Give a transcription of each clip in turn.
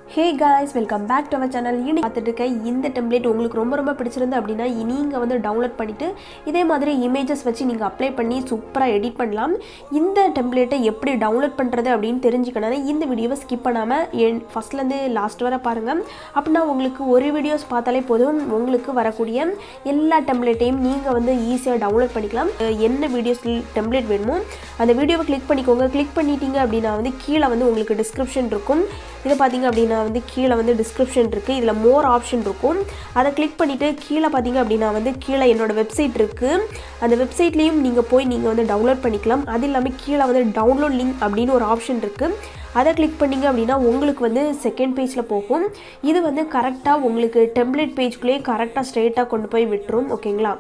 hey guys welcome back to our channel இன்னைக்கு பார்த்துட்டு இருக்க இந்த டெம்ப்ளேட் உங்களுக்கு ரொம்ப ரொம்ப பிடிச்சிருந்து அப்படின்னா நீங்கள் வந்து டவுன்லோட் பண்ணிவிட்டு இதே மாதிரி இமேஜஸ் வச்சு நீங்கள் அப்ளை பண்ணி சூப்பராக எடிட் பண்ணலாம் இந்த டெம்ப்ளேட்டை எப்படி டவுன்லோட் பண்ணுறது அப்படின்னு தெரிஞ்சுக்கணும் இந்த வீடியோவை ஸ்கிப் பண்ணாமல் என் ஃபஸ்ட்லேருந்து லாஸ்ட் வரை பாருங்கள் அப்படின்னா உங்களுக்கு ஒரு வீடியோஸ் பார்த்தாலே போதும் உங்களுக்கு வரக்கூடிய எல்லா டெம்ப்ளேட்டையும் நீங்கள் வந்து ஈஸியாக டவுன்லோட் பண்ணிக்கலாம் அஹ் என்ன வீடியோஸ் டெம்ப்ளேட் வேணுமோ அந்த வீடியோவை கிளிக் பண்ணிக்கோங்க கிளிக் பண்ணிட்டீங்க அப்படின்னா வந்து கீழே வந்து உங்களுக்கு டிஸ்கிரிப்ஷன் இருக்கும் இதை பார்த்தீங்க அப்படின்னா வந்து கீழே வந்து டிஸ்கிரிப்ஷன் இருக்குது இதில் மோர் ஆப்ஷன் இருக்கும் அதை கிளிக் பண்ணிவிட்டு கீழே பார்த்தீங்க அப்படின்னா வந்து கீழே என்னோட வெப்சைட் இருக்குது அந்த வெப்சைட்லேயும் நீங்கள் போய் நீங்கள் வந்து டவுன்லோட் பண்ணிக்கலாம் அது இல்லாமல் கீழே வந்து டவுன்லோட் லிங்க் அப்படின்னு ஒரு ஆப்ஷன் இருக்குது அதை கிளிக் பண்ணிங்க அப்படின்னா உங்களுக்கு வந்து செகண்ட் பேஜில் போகும் இது வந்து கரெக்டாக உங்களுக்கு டெம்ப்ளேட் பேஜ்குள்ளேயே கரெக்டாக ஸ்ட்ரெயிட்டாக கொண்டு போய் விட்டுரும் ஓகேங்களா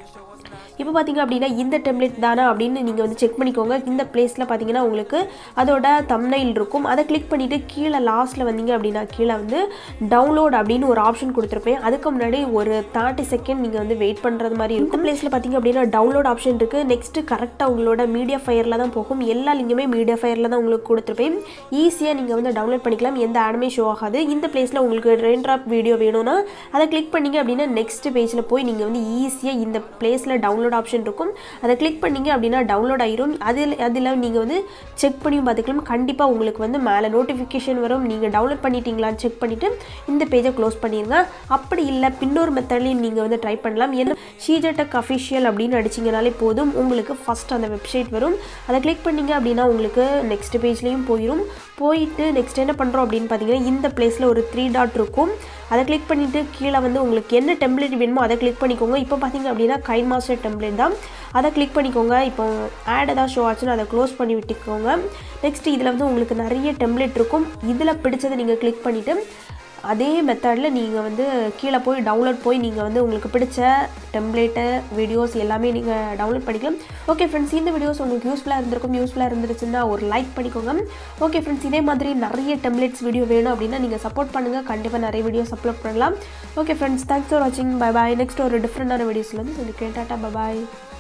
இப்போ பார்த்தீங்க அப்படின்னா இந்த டெம்ப்ளேட் தானா அப்படின்னு நீங்கள் வந்து செக் பண்ணிக்கோங்க இந்த பிளேஸில் பார்த்தீங்கன்னா உங்களுக்கு அதோட தம்னைல் இருக்கும் அதை கிளிக் பண்ணிவிட்டு கீழே லாஸ்ட்டில் வந்தீங்க அப்படின்னா கீழே வந்து டவுன்லோட் அப்படின்னு ஒரு ஆப்ஷன் கொடுத்துருப்பேன் அதுக்கு முன்னாடி ஒரு தேர்ட்டி செகண்ட் நீங்கள் வந்து வெயிட் பண்ணுறது மாதிரி இருக்கும் இந்த பிளேஸில் பார்த்தீங்க அப்படின்னா டவுன்லோட் ஆப்ஷன் இருக்குது நெக்ஸ்ட்டு கரெக்டாக உங்களோட மீடியா ஃபயரில் தான் போகும் எல்லா லிங்குமே மீடியா ஃபயரில் தான் உங்களுக்கு கொடுத்துருப்பேன் ஈஸியாக நீங்கள் வந்து டவுன்லோட் பண்ணிக்கலாம் எந்த ஆடுமே ஷோ ஆகாது இந்த பிளேஸில் உங்களுக்கு ரெயின் ட்ராப் வீடியோ வேணும்னா அதை கிளிக் பண்ணிங்க அப்படின்னா நெக்ஸ்ட் பேஜில் போய் நீங்கள் வந்து ஈஸியாக இந்த பிளேஸில் டவுன்லோட் ஆப்ஷன் இருக்கும் அதை கிளிக் பண்ணிங்க அப்படின்னா டவுன்லோட் ஆயிரும் அதில் அதில் நீங்கள் வந்து செக் பண்ணியும் பார்த்துக்கலாம் கண்டிப்பாக உங்களுக்கு வந்து மேலே நோட்டிஃபிகேஷன் வரும் நீங்கள் டவுன்லோட் பண்ணிட்டீங்களான்னு செக் பண்ணிவிட்டு இந்த பேஜை க்ளோஸ் பண்ணிடுங்க அப்படி இல்லை பின்னொரு மெத்தட்லையும் நீங்கள் வந்து ட்ரை பண்ணலாம் என்ன ஷீஜடெக் அஃபிஷியல் அப்படின்னு அடிச்சிங்கனாலே போதும் உங்களுக்கு ஃபஸ்ட் அந்த வெப்சைட் வரும் அதை கிளிக் பண்ணிங்க அப்படின்னா உங்களுக்கு நெக்ஸ்ட் பேஜ்லேயும் போயிடும் போயிட்டு நெக்ஸ்ட் என்ன பண்ணுறோம் அப்படின்னு பார்த்தீங்கன்னா இந்த பிளேஸில் ஒரு த்ரீ டாட் இருக்கும் அதை கிளிக் பண்ணிவிட்டு கீழே வந்து உங்களுக்கு என்ன டெம்ப்ளேட் வேணுமோ அதை கிளிக் பண்ணிக்கோங்க இப்போ பார்த்தீங்க அப்படின்னா கைன் மாஸ்டர் டெம்ப்ளேட் தான் அதை கிளிக் பண்ணிக்கோங்க இப்போ ஆட் ஏதாவது ஷோ ஆச்சுன்னா அதை க்ளோஸ் பண்ணி விட்டுக்கோங்க நெக்ஸ்ட் இதில் வந்து உங்களுக்கு நிறைய டெம்ப்ளேட் இருக்கும் இதில் பிடிச்சதை நீங்கள் கிளிக் பண்ணிவிட்டு அதே மெத்தடில் நீங்கள் வந்து கீழே போய் டவுன்லோட் போய் நீங்கள் வந்து உங்களுக்கு பிடிச்ச டெம்ப்ளேட்டு வீடியோஸ் எல்லாமே நீங்கள் டவுன்லோட் பண்ணிக்கலாம் ஓகே ஃப்ரெண்ட்ஸ் இந்த வீடியோஸ் உங்களுக்கு யூஸ்ஃபுல்லாக இருந்திருக்கும் யூஸ்ஃபுல்லாக இருந்துச்சுன்னா ஒரு லைக் பண்ணிக்கோங்க ஓகே ஃப்ரெண்ட்ஸ் இதே மாதிரி நிறைய டெம்ப்ளேட்ஸ் வீடியோ வேணும் அப்படின்னா நீங்கள் சப்போர்ட் பண்ணுங்கள் கண்டிப்பாக நிறைய வீடியோஸ் அப்லோட் பண்ணலாம் ஓகே ஃப்ரெண்ட்ஸ் தேங்க்ஸ் ஃபார் வாட்சிங் பை பாய் நெக்ஸ்ட் ஒரு டிஃப்ரெண்டான வீடியோஸில் வந்து உங்களுக்கு டாட்டா பை பாய்